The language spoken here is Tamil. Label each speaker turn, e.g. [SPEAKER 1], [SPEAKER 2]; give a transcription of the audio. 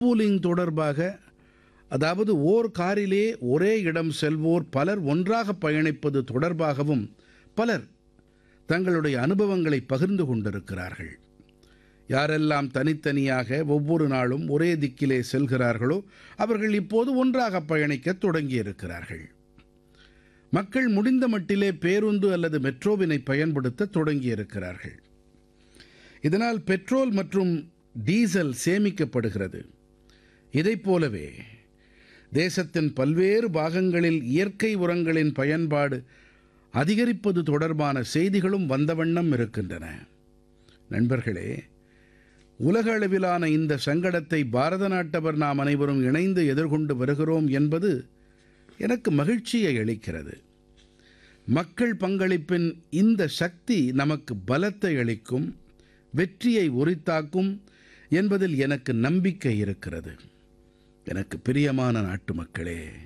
[SPEAKER 1] பூலிங் தொடர்பாக அதாவது ஓர் காரிலே ஒரே இடம் செல்வோர் பலர் ஒன்றாக பயணிப்பது தொடர்பாகவும் பலர் தங்களுடைய அனுபவங்களை பகிர்ந்து கொண்டிருக்கிறார்கள் யாரெல்லாம் தனித்தனியாக ஒவ்வொரு நாளும் ஒரே திக்கிலே செல்கிறார்களோ அவர்கள் இப்போது ஒன்றாக பயணிக்கத் தொடங்கியிருக்கிறார்கள் மக்கள் முடிந்த மட்டிலே பேருந்து அல்லது மெட்ரோவினை பயன்படுத்த தொடங்கியிருக்கிறார்கள் இதனால் பெட்ரோல் மற்றும் டீசல் சேமிக்கப்படுகிறது இதைப் போலவே தேசத்தின் பல்வேறு பாகங்களில் இயற்கை உரங்களின் பயன்பாடு அதிகரிப்பது தொடர்பான செய்திகளும் வந்த வண்ணம் இருக்கின்றன நண்பர்களே உலக அளவிலான இந்த சங்கடத்தை பாரத நாட்டவர் நாம் அனைவரும் இணைந்து எதிர்கொண்டு வருகிறோம் என்பது எனக்கு மகிழ்ச்சியை அளிக்கிறது மக்கள் பங்களிப்பின் இந்த சக்தி நமக்கு பலத்தை அளிக்கும் வெற்றியை உரித்தாக்கும் என்பதில் எனக்கு நம்பிக்கை இருக்கிறது எனக்கு பிரியமான நாட்டு மக்களே